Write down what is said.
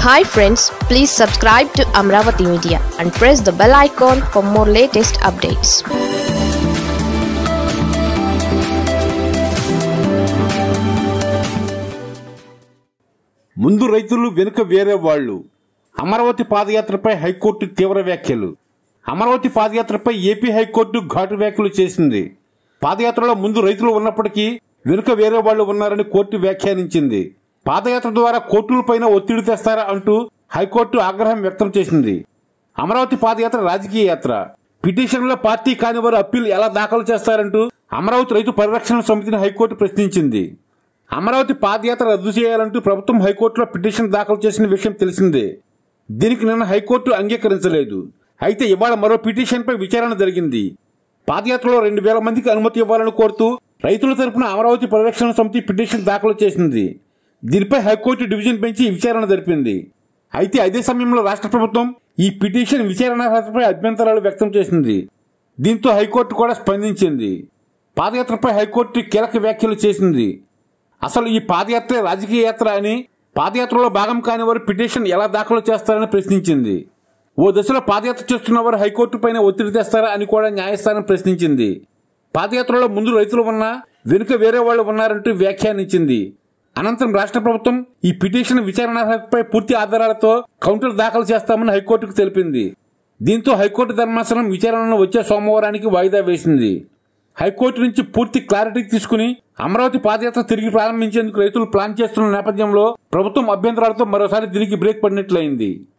hi friends please subscribe to Amaravati media and press the bell icon for more latest updates ముందు రైతులు వెనుక వేరే వాళ్ళు అమరావతి పాదయాత్రపై హైకోర్టు తీవ్ర వ్యాఖ్యలు అమరావతి పాదయాత్రపై ఏపీ హైకోర్టు ఘాటు వ్యాఖ్యలు చేసింది పాదయాత్రలో ముందు రైతులు ఉన్నప్పటికీ వెనుక వేరే వాళ్ళు ఉన్నారని కోర్టు వ్యాఖ్యానించింది పాదయాత్ర ద్వారా కోర్టులపైన ఒత్తిడి తెస్తారా అంటూ హైకోర్టు ఆగ్రహం వ్యక్తం చేసింది అమరావతి పాదయాత్ర రాజకీయ యాత్ర పిటిషన్లో పార్టీ కాని వారు అప్పీల్ ఎలా దాఖలు చేస్తారంటూ అమరావతి రైతు పరిరక్షణ సమితిని హైకోర్టు ప్రశ్నించింది అమరావతి పాదయాత్ర రద్దు చేయాలంటూ ప్రభుత్వం హైకోర్టులో పిటిషన్ దాఖలు చేసిన విషయం తెలిసిందే దీనికి నిన్న హైకోర్టు అంగీకరించలేదు అయితే ఇవాళ మరో పిటిషన్పై విచారణ జరిగింది పాదయాత్రలో రెండు వేల మందికి అనుమతి ఇవ్వాలని కోరుతూ రైతుల తరపున అమరావతి పరిరక్షణ సమితి పిటిషన్ దాఖలు చేసింది దీనిపై హైకోర్టు డివిజన్ బెంచ్ విచారణ జరిపింది అయితే అదే సమయంలో రాష్ట్ర ప్రభుత్వం ఈ పిటిషన్ విచారణార్హతపై అభ్యంతరాలు వ్యక్తం చేసింది దీంతో హైకోర్టు కూడా స్పందించింది పాదయాత్రపై హైకోర్టు కీలక వ్యాఖ్యలు చేసింది అసలు ఈ పాదయాత్ర రాజకీయ యాత్ర అని పాదయాత్రలో భాగం కాని వారు పిటిషన్ ఎలా దాఖలు చేస్తారని ప్రశ్నించింది ఓ దశలో పాదయాత్ర చేస్తున్న వారు హైకోర్టు పైన ఒత్తిడి తెస్తారా అని కూడా న్యాయస్థానం ప్రశ్నించింది పాదయాత్రలో ముందు రైతులు ఉన్నా వెనుక వేరే వాళ్ళు ఉన్నారంటూ వ్యాఖ్యానించింది అనంతరం రాష్ట్ర ప్రభుత్వం ఈ పిటిషన్ విచారణపై పూర్తి ఆధారాలతో కౌంటర్ దాఖలు చేస్తామని హైకోర్టుకు తెలిపింది దీంతో హైకోర్టు ధర్మాసనం విచారణను వచ్చే సోమవారానికి వాయిదా వేసింది హైకోర్టు నుంచి పూర్తి క్లారిటీ తీసుకుని అమరావతి పాదయాత్ర తిరిగి ప్రారంభించేందుకు రైతులు ప్లాన్ చేస్తున్న నేపథ్యంలో ప్రభుత్వం అభ్యంతరాలతో మరోసారి తిరిగి బ్రేక్ పడినట్లయింది